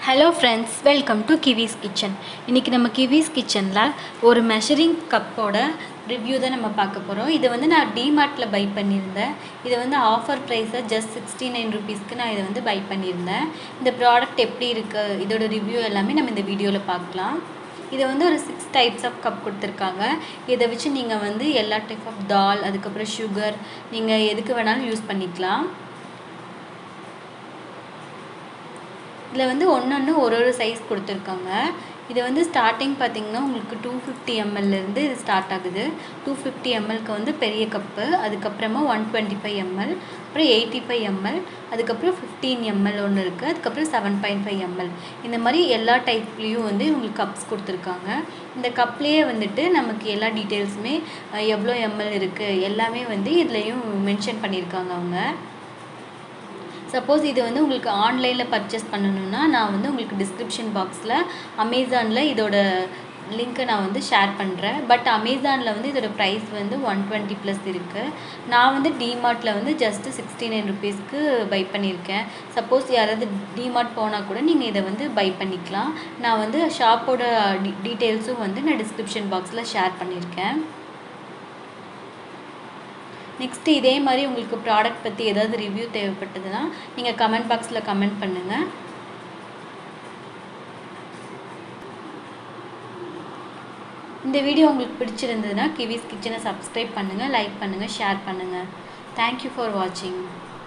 hello friends welcome to Kiwi's kitchen இன்றைக்கி நம்ம கிவிஸ் கிச்சனில் ஒரு மெஷரிங் கப்போட ரிவ்யூ தான் நம்ம பார்க்க போகிறோம் இதை வந்து நான் டிமார்ட்டில் பை பண்ணியிருந்தேன் இதை வந்து ஆஃபர் ப்ரைஸாக ஜஸ்ட் சிக்ஸ்டி நைன் ருபீஸ்க்கு நான் இதை வந்து பை பண்ணியிருந்தேன் இந்த ப்ராடக்ட் எப்படி இருக்குது இதோட ரிவ்யூ எல்லாமே நம்ம இந்த வீடியோவில் பார்க்கலாம் இதை வந்து ஒரு சிக்ஸ் டைப்ஸ் ஆஃப் கப் கொடுத்துருக்காங்க இதை வச்சு நீங்கள் வந்து எல்லா டைப் ஆஃப் தால் அதுக்கப்புறம் சுகர் நீங்கள் எதுக்கு வேணாலும் யூஸ் பண்ணிக்கலாம் இதில் வந்து ஒன்று ஒரு ஒரு சைஸ் கொடுத்துருக்காங்க இது வந்து ஸ்டார்டிங் பார்த்திங்கன்னா உங்களுக்கு டூ ஃபிஃப்டி எம்எல்லேருந்து இது ஸ்டார்ட் ஆகுது டூ ஃபிஃப்டி எம்எல்க்கு வந்து பெரிய கப்பு அதுக்கப்புறமா ஒன் டுவெண்ட்டி ஃபைவ் எம்எல் அப்புறம் எயிட்டி ஃபைவ் எம்எல் அதுக்கப்புறம் ஃபிஃப்டீன் எம்எல் ஒன்று இருக்குது அதுக்கப்புறம் செவன் பாயிண்ட் ஃபைவ் எம்எல் இந்த மாதிரி எல்லா டைப்லேயும் வந்து உங்களுக்கு கப்ஸ் கொடுத்துருக்காங்க இந்த கப்லேயே வந்துட்டு நமக்கு எல்லா டீட்டெயில்ஸுமே எவ்வளோ எம்எல் இருக்குது எல்லாமே வந்து இதுலேயும் மென்ஷன் பண்ணியிருக்காங்க அவங்க சப்போஸ் இது வந்து உங்களுக்கு ஆன்லைனில் பர்ச்சேஸ் பண்ணணுன்னா நான் வந்து உங்களுக்கு டிஸ்கிரிப்ஷன் பாக்ஸில் அமேசானில் இதோட லிங்க்கை நான் வந்து ஷேர் பண்ணுறேன் பட் அமேசானில் வந்து இதோட ப்ரைஸ் வந்து ஒன் டுவெண்ட்டி ப்ளஸ் இருக்குது நான் வந்து டிமார்ட்டில் வந்து ஜஸ்ட்டு சிக்ஸ்டி நைன் ருபீஸ்க்கு பை பண்ணியிருக்கேன் சப்போஸ் யாராவது டிமார்ட் போனால் கூட நீங்கள் இதை வந்து பை பண்ணிக்கலாம் நான் வந்து ஷாப்போட டீ டீட்டெயில்ஸும் வந்து நான் டிஸ்கிரிப்ஷன் பாக்ஸில் ஷேர் பண்ணியிருக்கேன் நெக்ஸ்ட்டு இதே மாதிரி உங்களுக்கு ப்ராடக்ட் பற்றி ஏதாவது ரிவ்யூ தேவைப்பட்டதுன்னா நீங்கள் கமெண்ட் பாக்ஸில் கமெண்ட் பண்ணுங்கள் இந்த வீடியோ உங்களுக்கு பிடிச்சிருந்ததுன்னா கிவிஸ் கிச்சனை சப்ஸ்கிரைப் பண்ணுங்கள் லைக் பண்ணுங்கள் ஷேர் பண்ணுங்கள் தேங்க்யூ ஃபார் வாட்சிங்